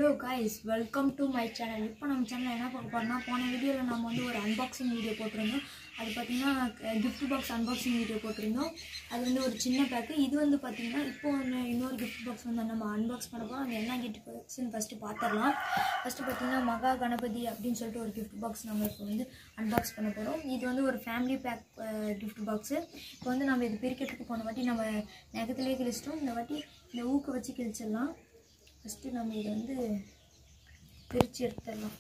Hello guys welcome to my channel இப்போ நம்ம சேனலில் என்ன பார்க்க போறோம்னா போன வீடியோவில் நம்ம வந்து ஒரு அன்பாக்சிங் வீடியோ போட்டிருந்தோம் அது பார்த்தீங்கன்னா gift பாக்ஸ் அன்பாக்சிங் வீடியோ போட்டிருந்தோம் அது வந்து ஒரு சின்ன பேக்கு இது வந்து பார்த்தீங்கன்னா இப்போ ஒன்று இன்னொரு gift பாக்ஸ் வந்து நம்ம அன்பாக்ஸ் பண்ண போகிறோம் அது என்ன gift பாக்ஸ்னு ஃபஸ்ட்டு பார்த்துடலாம் ஃபஸ்ட்டு பார்த்தீங்கன்னா மகா கணபதி அப்படின்னு சொல்லிட்டு ஒரு gift பாக்ஸ் நம்ம இப்போ வந்து அன்பாக்ஸ் பண்ண போகிறோம் இது வந்து ஒரு ஃபேமிலி பேக் gift பாக்ஸு இப்போ வந்து நம்ம இது பிரிக்கிறதுக்கு போன வாட்டி நம்ம நகத்திலே கிழிச்சிட்டோம் இந்த வாட்டி இந்த ஊக்க வச்சு கிழிச்சிடலாம் ஃபஸ்ட்டு நம்ம இதை வந்து பிரித்து எடுத்துடலாம்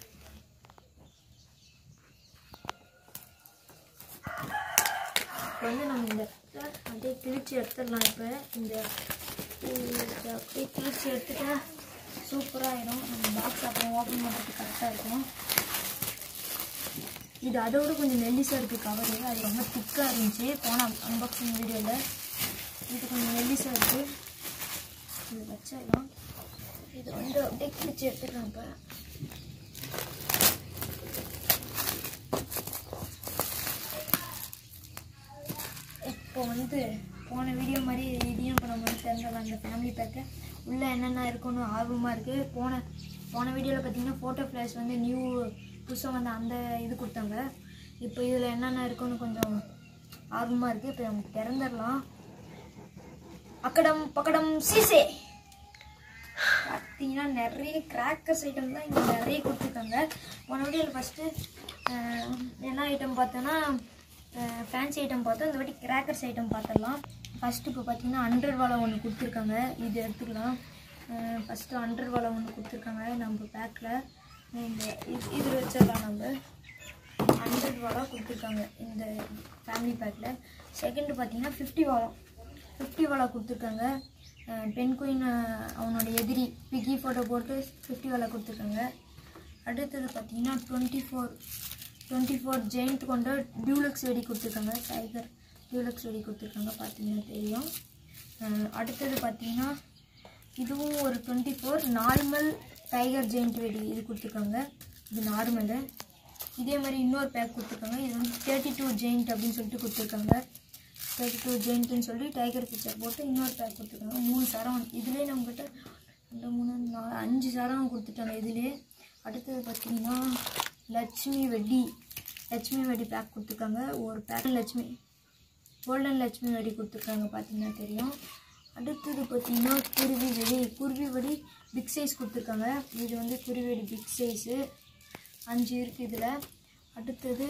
இப்போ வந்து நம்ம இந்த இடத்த அப்படியே கிழிச்சு எடுத்துடலாம் இப்போ இந்த இதை அப்படியே கிழிச்சு எடுத்துட்டா சூப்பராக ஆயிடும் நம்ம பாக்ஸ் அப்புறம் ஓப்பன் பண்ணுறதுக்கு கரெக்டாக இருக்கும் இது அதோட கொஞ்சம் மெல்லிசாக இருக்குது கவரு அது ரொம்ப திக்காக இருந்துச்சு போன அன்பாக்சிங் வீடியோவில் இது கொஞ்சம் மெல்லிசாக இருக்குது இது வச்சிடலாம் இது வந்து அப்படியே கிழிச்சு எடுத்துக்கலாம் இப்போ இப்போ வந்து போன வீடியோ மாதிரி இதையும் இப்போ நம்ம வந்து திறந்துடலாம் இந்த ஃபேமிலி பேக்கை உள்ளே என்னென்ன இருக்குன்னு ஆர்வமாக இருக்குது போன போன வீடியோவில் பார்த்தீங்கன்னா ஃபோட்டோ ஃப்ளாஷ் வந்து நியூ புதுசாக வந்து அந்த இது கொடுத்தாங்க இப்போ இதில் என்னென்ன இருக்குன்னு கொஞ்சம் ஆர்வமாக இருக்குது இப்போ நம்ம திறந்துடலாம் அக்கடம் பக்கடம் சீசே பார்த்தீங்கன்னா நிறைய கிராக்கர்ஸ் ஐட்டம் தான் இங்கே நிறைய கொடுத்துருக்காங்க போன வீடியோவில் ஃபஸ்ட்டு என்ன ஐட்டம் பார்த்தோன்னா ஃபேன்சி ஐட்டம் பார்த்தோம் இந்த வாட்டி கிராக்கர்ஸ் ஐட்டம் பார்த்துடலாம் ஃபஸ்ட்டு இப்போ பார்த்தீங்கன்னா ஹண்ட்ரட் வாழை ஒன்று கொடுத்துருக்காங்க இது எடுத்துக்கலாம் ஃபஸ்ட்டு ஹண்ட்ரட் வாழை ஒன்று கொடுத்துருக்காங்க நம்ம பேக்கில் இந்த இது இதில் வச்சிடலாம் நம்ம ஹண்ட்ரட் வாழை கொடுத்துருக்காங்க இந்த ஃபேமிலி பேக்கில் செகண்டு பார்த்தீங்கன்னா ஃபிஃப்டி வாழம் ஃபிஃப்டி வாழை கொடுத்துருக்காங்க பென் குயின் அவனோட எதிரி பிகி ஃபோட்டோ போட்டு ஃபிஃப்டி வாழை கொடுத்துருக்காங்க அடுத்தது பார்த்தீங்கன்னா twenty four twenty four giant கொண்ட டியூலக்ஸ் வெடி கொடுத்துருக்காங்க டைகர் டியூலக்ஸ் வெடி கொடுத்துருக்காங்க பார்த்தீங்கன்னா தெரியும் அஹ் அடுத்தது பார்த்தீங்கன்னா இதுவும் ஒரு twenty four normal tiger giant வெடி இது கொடுத்துருக்காங்க இது நார்மலு இதே மாதிரி இன்னொரு பேக் கொடுத்துருக்காங்க இது வந்து தேர்ட்டி டூ ஜெயிண்ட் அப்படின்னு சொல்லிட்டு கொடுத்துருக்காங்க தேர்ட்டி டூ ஜெயிண்ட்னு சொல்லி டைகர் பிக்சர் போட்டு இன்னொரு பேக் கொடுத்துருக்காங்க மூணு சரம் இதுலேயே நம்மக்கிட்ட ரெண்டு மூணு நாலு அஞ்சு சரம் கொடுத்துட்டாங்க இதுலேயே அடுத்தது பார்த்தீங்கன்னா லட்சுமி வெடி லட்சுமி வெடி பேக் கொடுத்துருக்காங்க ஒரு பேக் லட்சுமி கோல்டன் லட்சுமி வெடி கொடுத்துருக்காங்க பார்த்தீங்கன்னா தெரியும் அடுத்தது பார்த்தீங்கன்னா குருவி வெடி குருவி வெடி பிக் சைஸ் கொடுத்துருக்காங்க இது வந்து குருவி வெடி பிக் சைஸு அஞ்சு இருக்குது இதில் அடுத்தது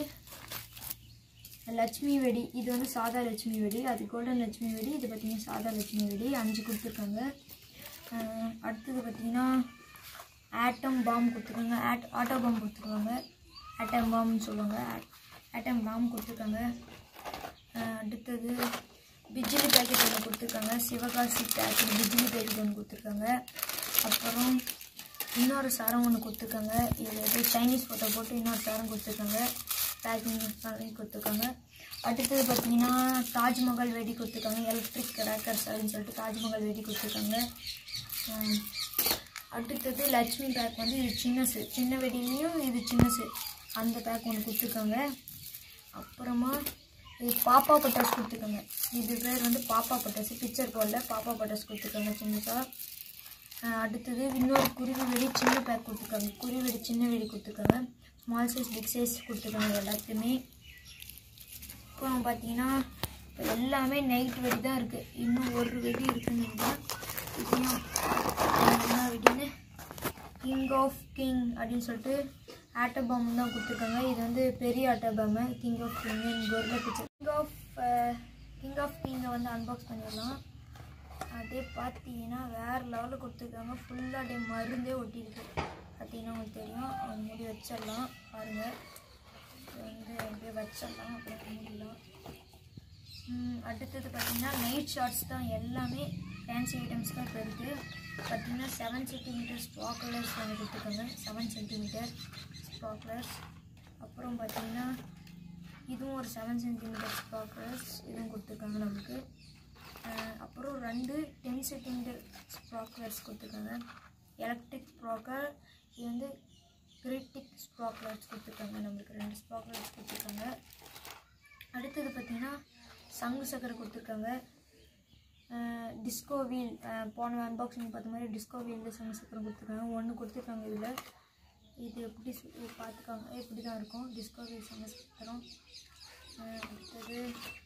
லட்சுமி வெடி இது வந்து சாதா லட்சுமி வெடி அது கோல்டன் லட்சுமி வெடி இது பார்த்தீங்கன்னா சாதா லட்சுமி வெடி அஞ்சு கொடுத்துருக்காங்க அஹ் அடுத்தது பார்த்தீங்கன்னா ஆட்டம் பாம் கொடுத்துருக்காங்க ஆட் ஆட்டோ பாம் கொடுத்துருக்காங்க ஆட்டம் பாம்னு சொல்லுவாங்க ஆட்டம் பாம் கொடுத்துருக்காங்க அஹ் அடுத்தது பிஜிலி பேக்கெட் ஒன்று கொடுத்துருக்காங்க சிவகாசி பேக்கெட் பிஜிலி பேக்கெட் ஒன்று கொடுத்துருக்காங்க அப்புறம் இன்னொரு சாரம் ஒன்று கொடுத்துருக்காங்க இது ஏதோ சைனீஸ் ஃபோட்டோ போட்டு இன்னொரு சாரம் கொடுத்துருக்காங்க பேக்கிங் பண்ணி கொடுத்துருக்காங்க அடுத்தது பார்த்தீங்கன்னா தாஜ்மஹால் வெடி கொடுத்துருக்காங்க எலக்ட்ரிக் கிராக்கர்ஸ் அப்படின்னு சொல்லிட்டு தாஜ்மஹால் வெடி கொடுத்துருக்காங்க அஹ் அடுத்தது லட்சுமி பேக் வந்து இது சின்னசு சின்ன வெடிலையும் இது சின்னசு அந்த பேக் ஒன்று கொடுத்துருக்காங்க அப்புறமா இது பாப்பா பட்டாசு கொடுத்துருக்காங்க இது பேர் வந்து பாப்பா பட்டாசு பிக்சர் போடல பாப்பா பட்டாசு கொடுத்துருக்காங்க சின்னதாக அஹ் அடுத்தது இன்னொரு குருவி வெடி சின்ன பேக் கொடுத்துருக்காங்க குருவி வெடி சின்ன வெடி கொடுத்துருக்காங்க ஸ்மால் சைஸ் பிக் சைஸ் கொடுத்துருக்காங்க எல்லாத்தையுமே அப்புறம் பார்த்தீங்கன்னா இப்போ எல்லாமே நைட் வெடி தான் இருக்குது இன்னும் ஒரு வெடி இருக்குன்னு நினைக்கிறேன் இதையும் என்ன வெடின்னு கிங் ஆஃப் கிங் அப்படின்னு சொல்லிட்டு ஆட்டோ பாம் தான் கொடுத்துருக்காங்க இது வந்து பெரிய ஆட்டோ பாம்பு கிங் ஆஃப் கிங் கோர்ல picture king of king of கிங்கை வந்து அன்பாக்ஸ் பண்ணிடலாம் அதே பார்த்தீங்கன்னா வேறு லெவலில் கொடுத்துருக்காங்க ஃபுல்லாக அப்படியே மருந்தே ஒட்டியிருக்கு பார்த்தீங்கன்னா உங்களுக்கு தெரியும் அவங்க முடி வச்சிடலாம் பாருங்கள் இது வந்து அப்படியே வச்சிடலாம் அப்புறம் முடியலாம் ம், அடுத்தது பார்த்தீங்கன்னா நைட் ஷார்ட்ஸ் தான் எல்லாமே ஃபேன்சி ஐட்டம்ஸ் தான் இப்போ இருக்குது பார்த்தீங்கன்னா செவன் சென்டிமீட்டர் ஸ்பாக்குலர்ஸ் வந்து கொடுத்துருக்காங்க செவன் சென்டிமீட்டர் ஸ்பாக்குலர்ஸ் அப்புறம் பார்த்தீங்கன்னா இதுவும் ஒரு செவன் சென்டிமீட்டர் ஸ்பாக்குலர்ஸ் இதுவும் கொடுத்துருக்காங்க நமக்கு அஹ், அப்புறம் ரெண்டு டென் சென்டிமீட்டர் ஸ்பாக்குலர்ஸ் கொடுத்துருக்காங்க எலக்ட்ரிக் ஸ்ப்ராக்கர் இது வந்து கிரிட்டிக் ஸ்ப்ராக்லர்ஸ் கொடுத்துருக்காங்க நம்மளுக்கு ரெண்டு ஸ்ப்ராக்லர்ஸ் கொடுத்துருக்காங்க அடுத்தது பார்த்தீங்கன்னா சங்கு சக்கரை கொடுத்துருக்காங்க டிஸ்கோ வீல் போன அன்பாக்சிங் பார்த்த மாதிரி டிஸ்கோ வீலில் சங்கு சக்கரம் கொடுத்துருக்காங்க ஒன்று கொடுத்துருக்காங்க இதில் இது எப்படி சொ- இது பார்த்துக்காங்க இப்படி தான் இருக்கும் டிஸ்கோ வீல் சங்கு சக்கரம் அஹ் அடுத்தது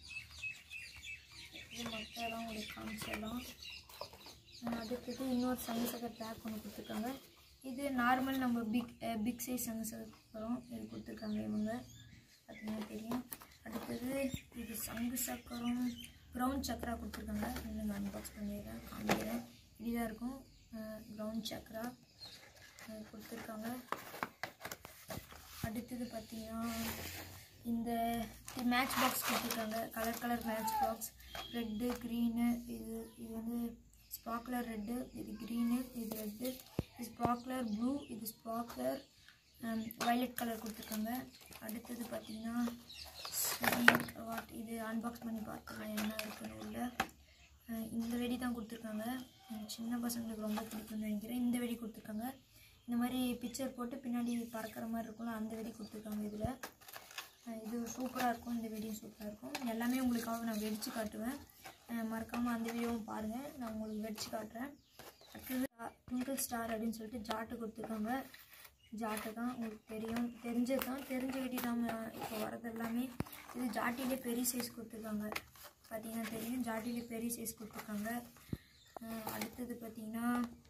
இது மற்றெல்லாம் உங்களுக்கு காமிச்சிடலாம் அஹ் அடுத்தது இன்னொரு சங்கு சக்கர பேக் ஒன்று கொடுத்துருக்காங்க இது நார்மல் நம்ம பிக் பிக் சைஸ் சங்கு சக்கரம் இது கொடுத்துருக்காங்க இவங்க பார்த்தீங்கன்னா தெரியும் அடுத்தது இது சங்கு சக்கரம் க்ரௌண்ட் சக்கரா கொடுத்துருக்காங்க இன்னும் அன்பாக்ஸ் பண்ணிடுறேன் காமிக்கிறேன் இப்படிதான் இருக்கும் க்ரௌண்ட் சக்கரா அஹ் கொடுத்துருக்காங்க அடுத்தது பார்த்தீங்கன்னா இந்த மேட்ச் பாக்ஸ் கொடுத்துருக்காங்க colour colour match box red green இது இது வந்து ஸ்பாக்லர் ரெட்டு இது க்ரீனு இது ரெட்டு இது ஸ்பாக்லர் ப்ளூ இது ஸ்பாக்லர் வயலட் கலர் கொடுத்துருக்காங்க அடுத்தது பார்த்தீங்கன்னா வாட் இது அன்பாக்ஸ் பண்ணி பார்த்துக்கலாம் என்ன இருக்குன்னு உள்ள அஹ் இந்த வெடி தான் கொடுத்துருக்காங்க அஹ் சின்ன பசங்களுக்கு ரொம்ப பிடிக்கும்னு நினைக்கிறேன் இந்த வெடி கொடுத்துருக்காங்க இந்த மாதிரி பிக்சர் போட்டு பின்னாடி பறக்கிற மாதிரி இருக்கும்ல அந்த வெடி கொடுத்துருக்காங்க இதில் இது சூப்பராக இருக்கும் இந்த வீடியோ சூப்பராக இருக்கும் எல்லாமே உங்களுக்காக நான் வெடிச்சு காட்டுவேன் மறக்காமல் அந்த வீடியோவும் பாருங்கள் நான் உங்களுக்கு வெடிச்சு காட்டுறேன் அடுத்தது ட்விங்கிள் ஸ்டார் அப்படின்னு சொல்லிட்டு ஜாட்டு கொடுத்துருக்காங்க ஜாட்டு தான் உங்களுக்கு தெரியும் தெரிஞ்சது தான் தெரிஞ்ச வெடி தான் இப்போ வரது எல்லாமே இது ஜாட்டிலே பெரிய சைஸ் கொடுத்துருக்காங்க பார்த்தீங்கன்னா தெரியும் ஜாட்டிலே பெரிய சைஸ் கொடுத்துருக்காங்க அஹ் அடுத்தது பார்த்தீங்கன்னா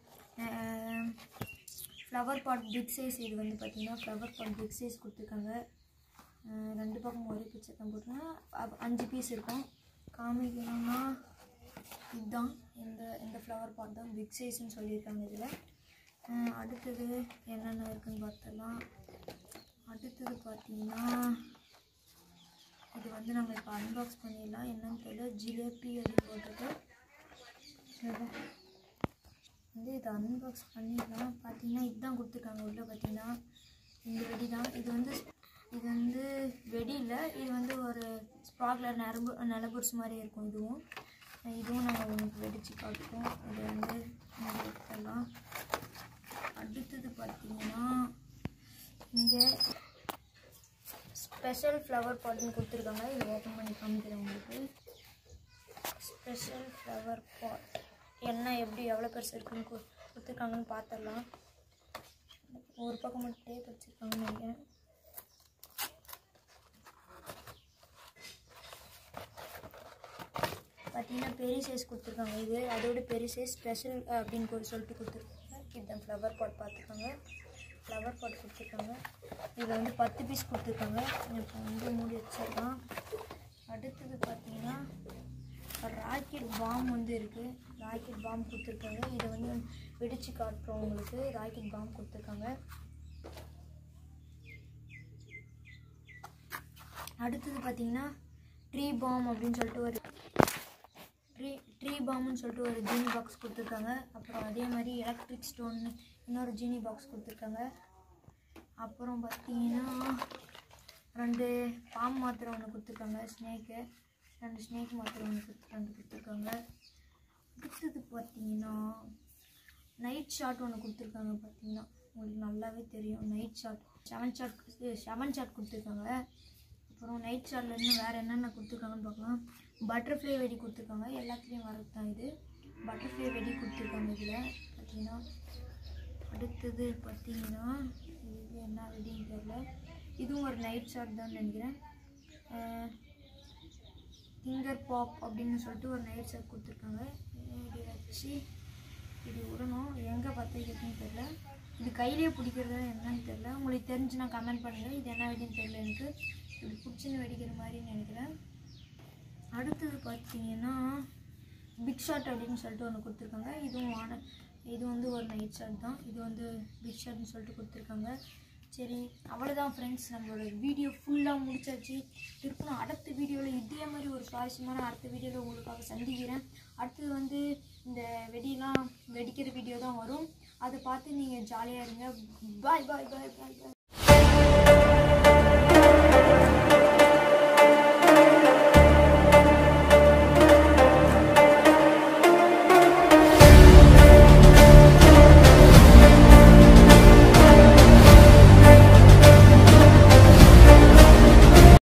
ஃப்ளவர் பாட் பிக் சைஸ் இது வந்து பார்த்தீங்கன்னா ஃப்ளவர் பாட் பிக் சைஸ் கொடுத்துருக்காங்க அஹ் ரெண்டு பக்கம் ஒரே பிக்சர் தான் போட்டிருக்கேன் அப்- அஞ்சு பீஸ் இருக்கும் காமிக்கணும்னா இதுதான் இந்த இந்த ஃப்ளவர் பாட் தான் பிக் சைஸ்னு சொல்லியிருக்காங்க இதில் அடுத்தது என்னென்ன இருக்குன்னு பார்த்தலாம் அடுத்தது பார்த்தீங்கன்னா இது வந்து நம்ம இப்போ அன்பாக்ஸ் பண்ணிடலாம் என்னன்னு தெரியல ஜிலேபி அப்படின்னு போட்டிருக்கு இதுதான். வந்து இதை அன்பாக்ஸ் பண்ணிடலாம் பார்த்தீங்கன்னா இதுதான் கொடுத்துருக்காங்க உள்ள பார்த்தீங்கன்னா இந்த வெடி தான் இது வந்து இது வந்து வெடி இல்லை இது வந்து ஒரு ஸ்பாக்லர் நரம்பு நிலபுரிசு மாதிரி இருக்கும் இதுவும் அஹ் இதுவும் நாங்கள் உங்களுக்கு வெடிச்சு காட்டுவோம் இது வந்து இங்க எடுத்துடலாம் அடுத்தது பார்த்தீங்கன்னா இங்கே ஸ்பெஷல் ஃப்ளவர் பாட்னு கொடுத்துருக்காங்க இது ஓப்பன் பண்ணி காமிக்கிறேன் உங்களுக்கு ஸ்பெஷல் ஃப்ளவர் பாட் என்ன எப்படி எவ்வளோ பெருசு இருக்குன்னு கு- கொடுத்துருக்காங்கன்னு பார்த்துடலாம் ஒரு பக்கம் மட்டும் டேப் வச்சுருக்காங்கன்னு நினைக்கிறேன் பார்த்தீங்கன்னா பெரிய சைஸ் கொடுத்துருக்காங்க இது அதோட பெரிய சைஸ் ஸ்பெஷல் அப்படின்னு கூட சொல்லிட்டு கொடுத்துருக்காங்க இதுதான் ஃப்ளவர் பாட் பார்த்துருக்காங்க ஃப்ளவர் பாட் கொடுத்துருக்காங்க இதில் வந்து பத்து பீஸ் கொடுத்துருக்காங்க இப்போ வந்து மூடி வச்சிடலாம் அடுத்தது பார்த்தீங்கன்னா ராக்கெட் பாம் வந்து இருக்குது ராக்கெட் பாம் கொடுத்துருக்காங்க இதை வந்து வெடிச்சு காட்டுறோம் உங்களுக்கு ராக்கெட் பாம் கொடுத்துருக்காங்க அடுத்தது பார்த்தீங்கன்னா ட்ரீ பாம் அப்படின்னு சொல்லிட்டு ஒரு ட்ரீ ட்ரீ பாம்னு சொல்லிட்டு ஒரு ஜீனி பாக்ஸ் கொடுத்துருக்காங்க அப்புறம் அதே மாதிரி எலக்ட்ரிக் ஸ்டோன் இன்னொரு ஜீனி பாக்ஸ் கொடுத்துருக்காங்க அப்புறம் பார்த்தீங்கன்னா ரெண்டு பாம் மாத்திரை ஒன்று கொடுத்துருக்காங்க ஸ்னேக்கு ரெண்டு ஸ்னேக் மாத்திரை ஒன்று கொடுத்து ரெண்டு கொடுத்துருக்காங்க அடுத்தது பார்த்தீங்கன்னா நைட் ஷாட் ஒன்று கொடுத்துருக்காங்க பார்த்தீங்கன்னா உங்களுக்கு நல்லாவே தெரியும் night shot seven shot seven shot கொடுத்துருக்காங்க அப்புறம் நைட் ஷாட்டில் இன்னும் வேறு என்னென்ன கொடுத்துருக்காங்கன்னு பார்க்கலாம் பட்டர்ஃப்ளை வெடி கொடுத்துருக்காங்க எல்லாத்துலேயும் வரது தான் இது பட்டர்ஃப்ளை வெடி கொடுத்துருக்காங்க இதில் பார்த்தீங்கன்னா அடுத்தது பார்த்தீங்கன்னா இது என்ன வெடின்னு தெரியல இதுவும் ஒரு நைட் ஷாட் தான் நினைக்கிறேன் ஃபிங்கர் பாப் அப்படின்னு சொல்லிட்டு ஒரு நைட் ஷாட் கொடுத்துருக்காங்க இப்படி வச்சு இப்படி விடணும் எங்கே பற்ற வைக்கிறதுன்னு தெரியல இது கையிலேயே பிடிக்கிறது என்னன்னு தெரியல உங்களுக்கு தெரிஞ்சுன்னா கமெண்ட் பண்ணுங்கள் இது என்ன வெடின்னு தெரியல எனக்கு இப்படி பிடிச்சின்னு வெடிக்கிற மாதிரின்னு நினைக்கிறேன் அடுத்தது பார்த்தீங்கன்னா பிக் ஷாட் அப்படின்னு சொல்லிட்டு ஒன்று கொடுத்துருக்காங்க இதுவும் ஆன இது வந்து ஒரு நைட் ஷாட் தான் இது வந்து பிக் ஷாட்னு சொல்லிட்டு கொடுத்துருக்காங்க சரி அவ்வளோதான் ஃப்ரெண்ட்ஸ் நம்மளோட வீடியோ ஃபுல்லாக முடிச்சாச்சு இருக்கணும் அடுத்த வீடியோவில் இதே மாதிரி ஒரு சுவாரஸ்யமான அடுத்த வீடியோவில் உங்களுக்காக சந்திக்கிறேன் அடுத்தது வந்து இந்த வெடியெல்லாம் வெடிக்கிற வீடியோ தான் வரும் அதை பார்த்து நீங்கள் ஜாலியாக இருங்க பாய் பாய் பாய் பாய் பாய்